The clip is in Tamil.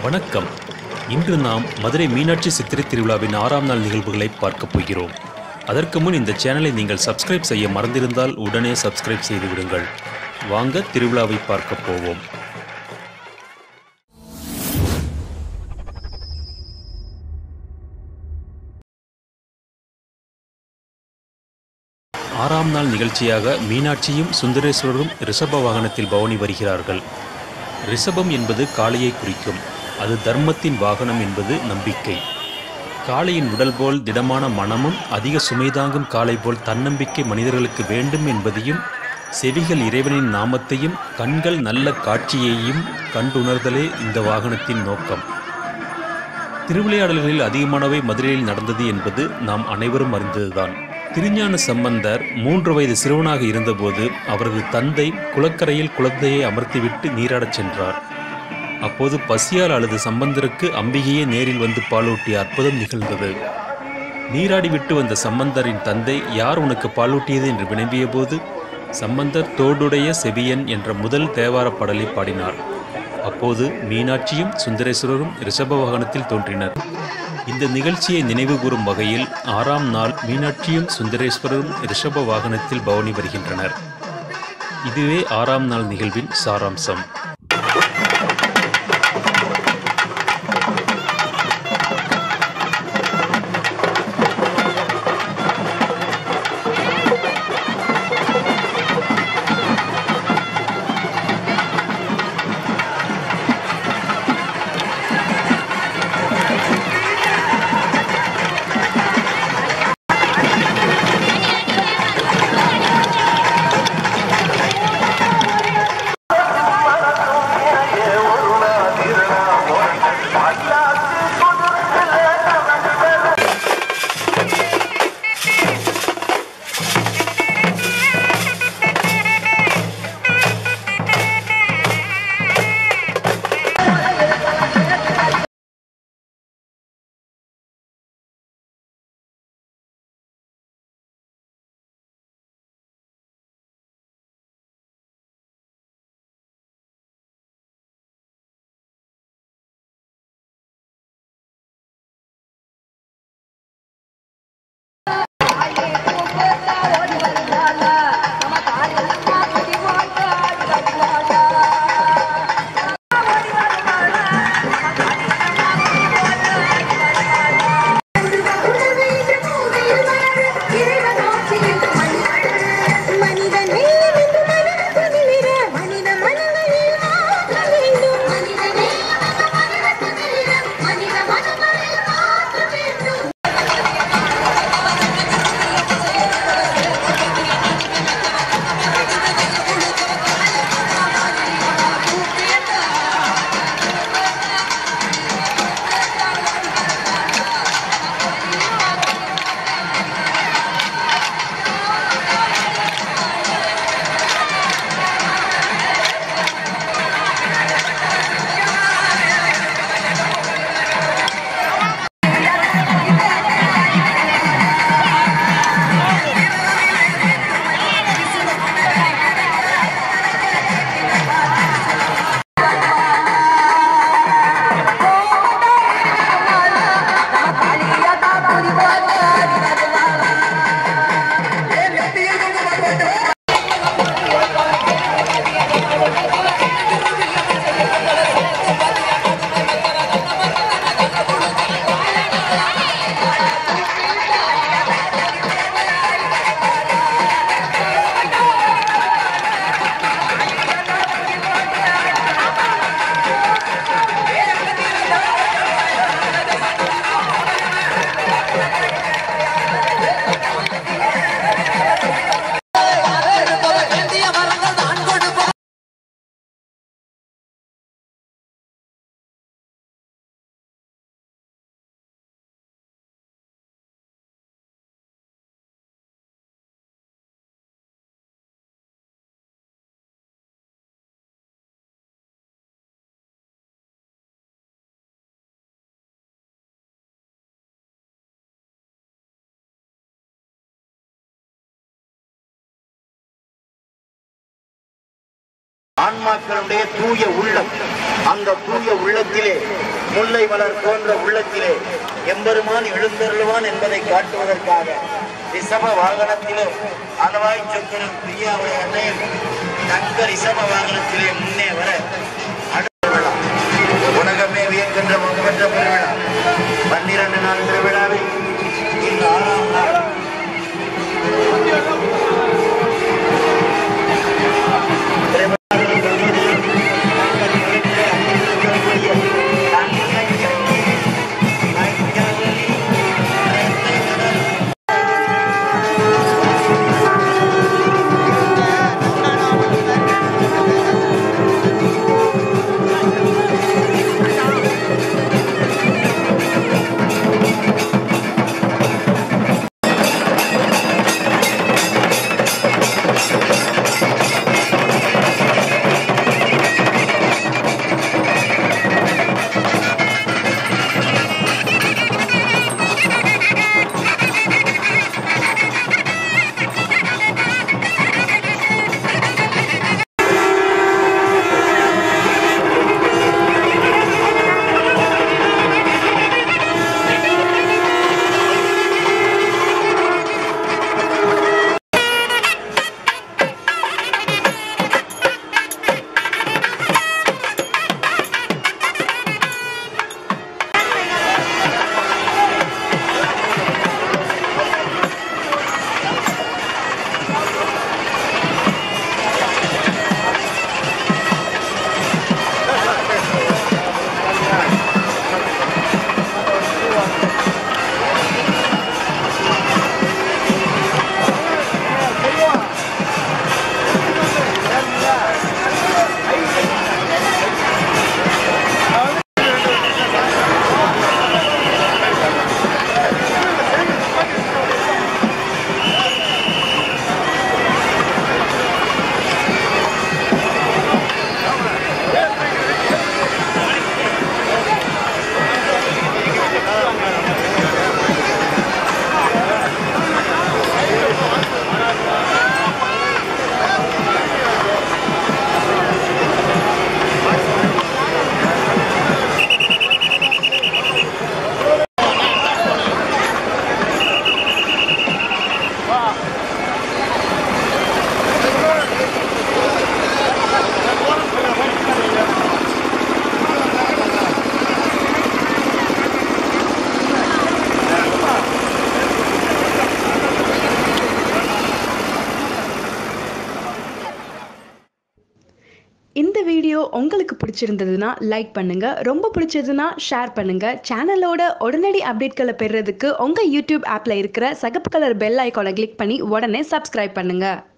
வணக்கம் இன்று நாம் மதுரை மீனாட்சி சித்திரை திருவிழாவின் ஆறாம் நாள் நிகழ்வுகளை பார்க்கப் போகிறோம் அதற்கு முன் இந்த சேனலை நீங்கள் சப்ஸ்கிரைப் செய்ய மறந்திருந்தால் உடனே சப்ஸ்கிரைப் செய்து விடுங்கள் வாங்க திருவிழாவை பார்க்க போவோம் ஆறாம் நாள் நிகழ்ச்சியாக மீனாட்சியும் சுந்தரேஸ்வரரும் ரிஷப வாகனத்தில் பவனி வருகிறார்கள் ரிஷபம் என்பது காளையை குறிக்கும் அது தர்மத்தின் வாகனம் என்பது நம்பிக்கை காளையின் உடல் போல் திடமான மனமும் அதிக சுமைதாங்கும் காளை போல் தன்னம்பிக்கை மனிதர்களுக்கு வேண்டும் என்பதையும் செவிகள் இறைவனின் நாமத்தையும் கண்கள் நல்ல காட்சியையும் கண்டுணர்தலே இந்த வாகனத்தின் நோக்கம் திருவிளையாடல்களில் அதிகமானவை மதுரையில் நடந்தது என்பது நாம் அனைவரும் அறிந்ததுதான் திருஞான சம்பந்தர் மூன்று வயது சிறுவனாக இருந்தபோது அவரது தந்தை குளக்கரையில் குழந்தையை அமர்த்திவிட்டு நீராடச் சென்றார் அப்போது பசியால் அழுது சம்பந்தருக்கு அம்பிகையே நேரில் வந்து பாலூட்டிய அற்புதம் நிகழ்ந்தது நீராடி விட்டு வந்த சம்பந்தரின் தந்தை யார் உனக்கு பாலூட்டியது என்று வினவிய போது சம்பந்தர் தோடுடைய செவியன் என்ற முதல் தேவார பாடலை பாடினார் அப்போது மீனாட்சியும் சுந்தரேஸ்வரரும் ரிஷப வாகனத்தில் தோன்றினர் இந்த நிகழ்ச்சியை நினைவுகூரும் வகையில் ஆறாம் நாள் மீனாட்சியும் சுந்தரேஸ்வரரும் ரிஷப வாகனத்தில் பவனி வருகின்றனர் இதுவே ஆறாம் நாள் நிகழ்வின் சாராம்சம் ஆன்மாக்களுடைய தூய உள்ளம் அந்த தூய உள்ளத்திலே முல்லை மலர் போன்ற உள்ளத்திலே எம்பெருமான் எழுந்தருளுவான் என்பதை காட்டுவதற்காக ரிஷப வாகனத்திலே அளவாய் சொக்கரும் பிரியாவுடைய அன்னையும் தங்க ரிஷப வாகனத்திலே முன்னே வர அடுத்த விழா உலகமே வியக்கின்ற முகமற்ற பெருவிழா பன்னிரண்டு நாள் திருவிழாவில் இந்த ஆறாம் நாள் இந்த வீடியோ உங்களுக்கு பிடிச்சிருந்ததுன்னா லைக் பண்ணுங்க ரொம்ப பிடிச்சதுன்னா ஷேர் பண்ணுங்க சேனலோட உடனடி அப்டேட்களை பெறுறதுக்கு உங்க யூடியூப் ஆப்ல இருக்கிற சகப்பு கலர் பெல் ஐக்கானை கிளிக் பண்ணி உடனே சப்ஸ்கிரைப் பண்ணுங்க